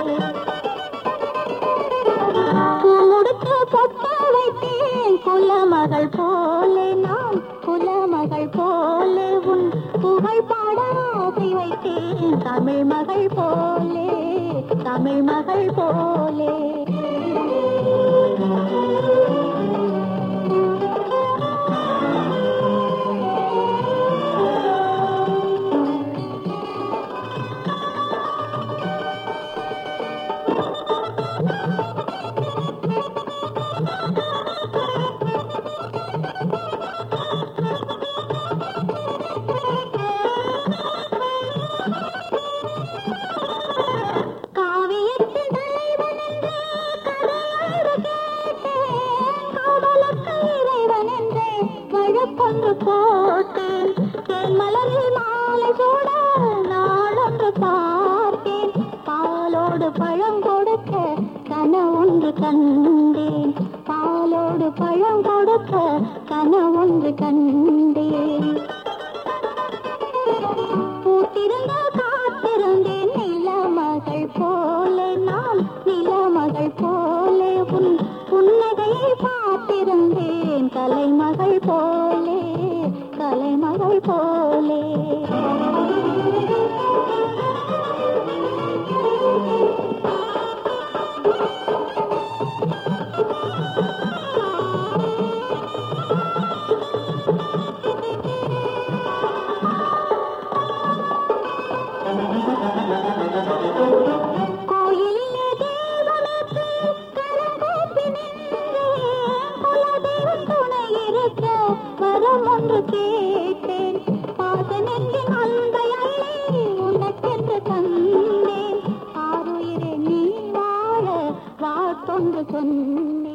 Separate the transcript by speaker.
Speaker 1: பூமுடுத்து பொட்டு வைத்தேன் குலமகள் போலே நான் குலமகள் போலே உன் புகழ் பாட ஆசை வைத்தேன் தமிழ் மகள் போலே தமிழ் மகள் போலே காவியத்தின் தலைவன் என்றே கதையொன்று கேட்டேன் காதலுக்கு இறைவன் என்றே வழக்கொன்று போட்டேன் தேன் மலரில் மாலை சூட நாளொன்று பார்த்தேன் பாலோடு பழம் கொடுக்க கனவொன்று கண்டேன் பாலோடு பழம் கொடுக்க கனவொன்று கண்டேன் பூத்திருந்த காத்திருந்தேன் நிலமகள் போலே நான் நிலமகள் போலே உன் புன்னகையை பார்த்திருந்தேன் கலைமகள் போலே கலைமகள் போலே கோயிலிலே தேவனுக்கு கரங்கூப்பி நின்றேன் குலதெய்வம் துணை இருக்க வரம் ஒன்று கேட்டேன் பாசனெஞ்சின் அன்பை அள்ளி உனக்கென்று தந்தேன் ஆறுயிரே நீ வாழ வாழ்த்தொன்று சொன்னேன்